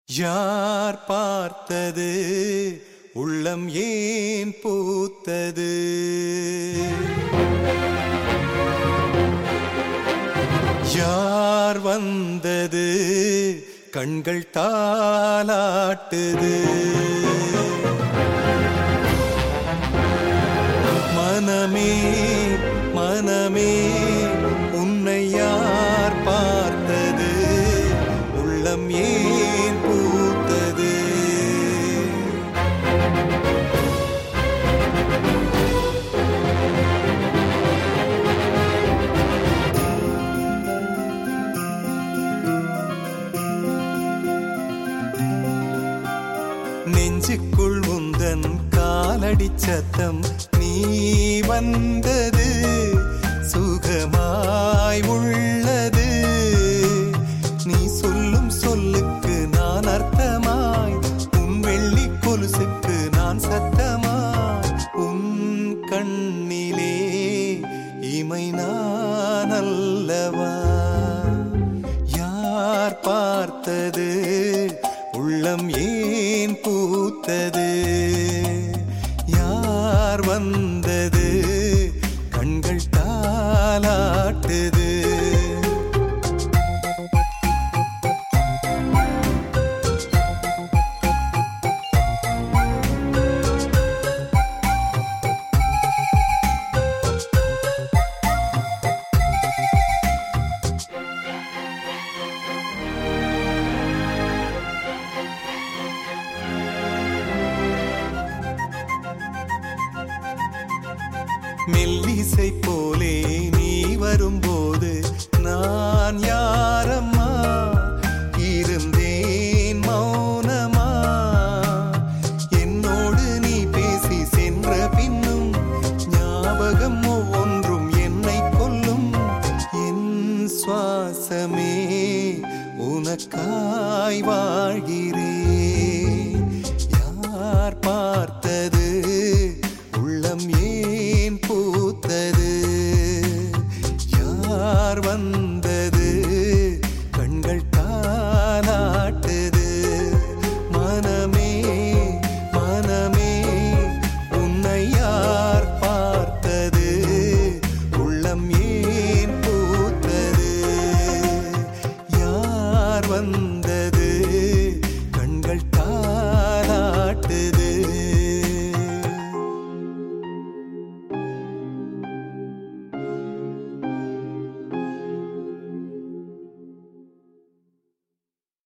யார் பார்த்தது உள்ளம் ஏன் பூத்தது யார் வந்தது கண்கள் தாலாட்டுது மனமே மனமே உன்னை யார் பார்த்தது உள்ளம் ஏன் பூத்தது நெஞ்சுக்குள் உந்தன் காலடி சத்தம் நீ வந்தது சுகமாய் உள்ளது நீ சொல்லும் சொல்லுக்கு நான் அர்த்தமாய் உன் வெள்ளி கொலுசுக்கு நான் சத்தமாய் உன் கண்ணிலே இமை நான் அல்லவா யார் பார்த்தது உள்ளம் ஏன் பூத்தது யார் வந்தது கண்கள் தாலாட்டுது மெல்லிசை போலே நீ வரும்போது நான் யாரம்மா இருந்தேன் மௌனமா என்னோடு நீ பேசி சென்ற பின்னும் ஞாபகம் ஒவ்வொன்றும் என்னை கொல்லும் என் சுவாசமே உனக்காய் வாழ்கிறேன் யார் பார்த்தது